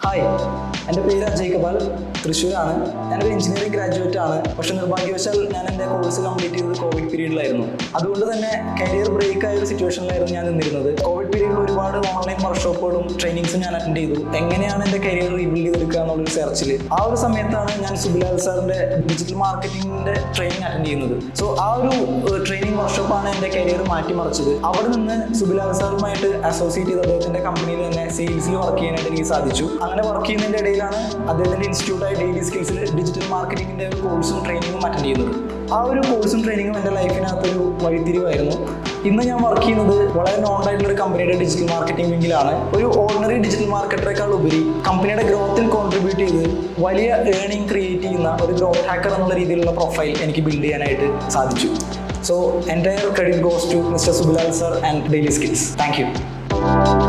hi എൻ്റെ പേര് അജയ് കപാൽ തൃശ്ശൂരാണ് ഞാനൊരു എഞ്ചിനീയറിംഗ് ഗ്രാജുവേറ്റ് ആണ് പക്ഷെ നിർഭാഗ്യവശാൽ ഞാൻ എൻ്റെ കോഴ്സ് കംപ്ലീറ്റ് ചെയ്തത് കോവിഡ് പീരീഡിലായിരുന്നു അതുകൊണ്ട് തന്നെ കരിയർ ബ്രേക്ക് ആയ ഒരു സിറ്റുവേഷനിലായിരുന്നു ഞാൻ നിന്നിരുന്നത് കോവിഡ് പീരീഡിൽ ഒരുപാട് ഓൺലൈൻ വർക്ക്ഷോപ്പുകളും ട്രെയിനിങ്സും ഞാൻ അറ്റൻഡ് ചെയ്തു എങ്ങനെയാണ് എൻ്റെ കരിയർ റീബിൽഡ് ചെയ്തെടുക്കുക എന്നുള്ളൊരു സെർച്ചിൽ ആ ഒരു സമയത്താണ് ഞാൻ സുബിലാൽ സാറിൻ്റെ ഡിജിറ്റൽ മാർക്കറ്റിംഗിൻ്റെ ട്രെയിനിങ് അറ്റൻഡ് ചെയ്യുന്നത് സോ ആ ഒരു ട്രെയിനിങ് വർക്ക്ഷോപ്പാണ് എൻ്റെ കരിയർ മാറ്റിമറിച്ചത് അവിടെ നിന്ന് സുബിലാൽ സാറുമായിട്ട് അസോസിയേറ്റ് ചെയ്ത് അദ്ദേഹത്തിൻ്റെ കമ്പനിയിൽ തന്നെ സെയിൽസിൽ വർക്ക് ചെയ്യാനായിട്ട് എനിക്ക് സാധിച്ചു അങ്ങനെ വർക്ക് ചെയ്യുന്നതിൻ്റെ ഇടയിലാണ് അദ്ദേഹത്തിൻ്റെ ഇൻസ്റ്റിറ്റ്യൂട്ടായ ഡെയിലി സ്കിൽസിൽ ഡിജിറ്റൽ മാർക്കറ്റിംഗിൻ്റെ ഒരു കോഴ്സും ട്രെയിനിങ്ങും അറ്റൻഡ് ചെയ്യുന്നത് ആ ഒരു കോഴ്സും ട്രെയിനിങ്ങും എൻ്റെ ലൈഫിനകത്തൊരു വഴിത്തിരിവായിരുന്നു ഇന്ന് ഞാൻ വർക്ക് ചെയ്യുന്നത് വളരെ നോൺ ആയിട്ടുള്ള ഒരു കമ്പനിയുടെ ഡിജിറ്റൽ മാർക്കറ്റിംഗ് വിങ്ങിലാണ് ഒരു ഓർഡിനറി ഡിജിറ്റൽ മാർക്കറ്ററേക്കാൾ ഉപരി കമ്പനിയുടെ ഗ്രോത്തിൽ കോൺട്രിബ്യൂട്ട് ചെയ്ത് വലിയ ഏണിംഗ് ക്രിയേറ്റ് ചെയ്യുന്ന ഒരു ഗ്രോത്ത് ഹാക്കർ എന്നുള്ള രീതിയിലുള്ള പ്രൊഫൈൽ എനിക്ക് ബിൽഡ് ചെയ്യാനായിട്ട് സാധിച്ചു സോ എൻ്റെ credit goes to mister Subilal sir and daily skills thank U